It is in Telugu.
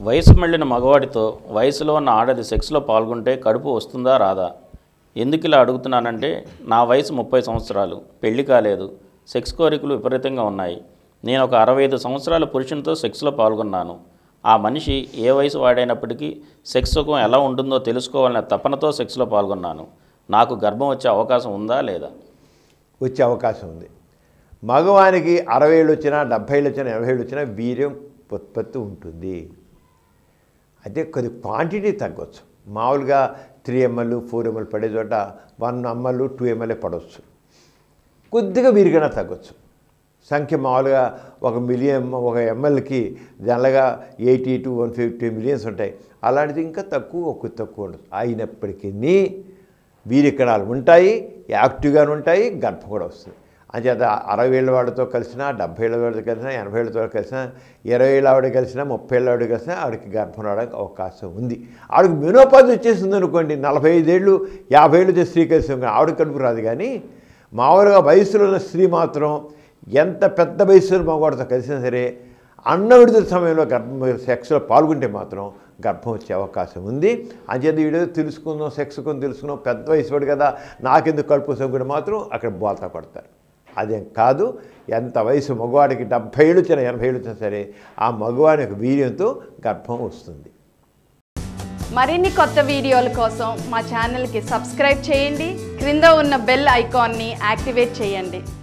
వయసు మళ్ళిన మగవాడితో వయసులో ఉన్న ఆడది సెక్స్లో పాల్గొంటే కడుపు వస్తుందా రాదా ఎందుకు ఇలా అడుగుతున్నానంటే నా వయసు ముప్పై సంవత్సరాలు పెళ్లి కాలేదు సెక్స్ కోరికలు విపరీతంగా ఉన్నాయి నేను ఒక అరవై ఐదు సంవత్సరాల పురుషునితో సెక్స్లో పాల్గొన్నాను ఆ మనిషి ఏ వయసు వాడైనప్పటికీ సెక్స్ సుఖం ఎలా ఉంటుందో తెలుసుకోవాలనే తపనతో సెక్స్లో పాల్గొన్నాను నాకు గర్భం వచ్చే అవకాశం ఉందా లేదా వచ్చే అవకాశం ఉంది మగవానికి అరవై ఏళ్ళు వచ్చినా డెబ్భై ఏళ్ళు వచ్చినా ఎనభై ఏళ్ళు వచ్చినా వీర్యం ఉత్పత్తి ఉంటుంది అయితే కొద్ది క్వాంటిటీ తగ్గొచ్చు మామూలుగా త్రీ ఎంఎల్ ఫోర్ ఎంఎల్ పడే చోట వన్ ఎంఎల్ టూ ఎంఎల్ఏ పడవచ్చు కొద్దిగా వీరికైనా తగ్గొచ్చు సంఖ్య మామూలుగా ఒక మిలియన్ ఒక ఎంఎల్కి జనరల్గా eighty to one fifty millions ఉంటాయి అలాంటిది ఇంకా తక్కువ ఒక తక్కువ ఉండదు అయినప్పటికీ వీరికణాలు ఉంటాయి యాక్టివ్గానే ఉంటాయి గర్భం కూడా వస్తుంది అంచేత అరవై ఏళ్ళ వాడితో కలిసినా డెబ్బై ఏళ్ళ వాడితో కలిసినా ఎనభై ఏళ్ళతో కలిసినా ఇరవై ఏళ్ళ ఆవిడ కలిసినా ముప్పై ఏళ్ళ ఆవిడ కలిసినా ఆవిడకి గర్భం రావడానికి అవకాశం ఉంది ఆవిడకి మెనోపాజ్ వచ్చేసింది అనుకోండి నలభై ఐదేళ్ళు యాభై ఏళ్ళు స్త్రీ కలిసి ఆవిడ కడుపు రాదు కానీ మామూలుగా వయసులో ఉన్న స్త్రీ మాత్రం ఎంత పెద్ద వయసులో మగవాడితో కలిసినా సరే అన్న విడుదల సమయంలో గర్భం సెక్స్లో పాల్గొంటే మాత్రం గర్భం వచ్చే అవకాశం ఉంది అంచేత వీడియో తెలుసుకుందాం సెక్స్ కొని తెలుసుకుందాం పెద్ద వయసు వాడు కదా నాకెందుకు కడుపు సోకుడు మాత్రం అక్కడ బోల్తా పడతారు అదేం కాదు ఎంత వయసు మగవాడికి డెబ్భై ఏళ్ళు వచ్చినా ఎనభై ఏళ్ళు వచ్చినా సరే ఆ మగవాడి యొక్క వీర్యంతో గర్భం వస్తుంది మరిన్ని కొత్త వీడియోల కోసం మా ఛానల్కి సబ్స్క్రైబ్ చేయండి క్రింద ఉన్న బెల్ ఐకాన్ని యాక్టివేట్ చేయండి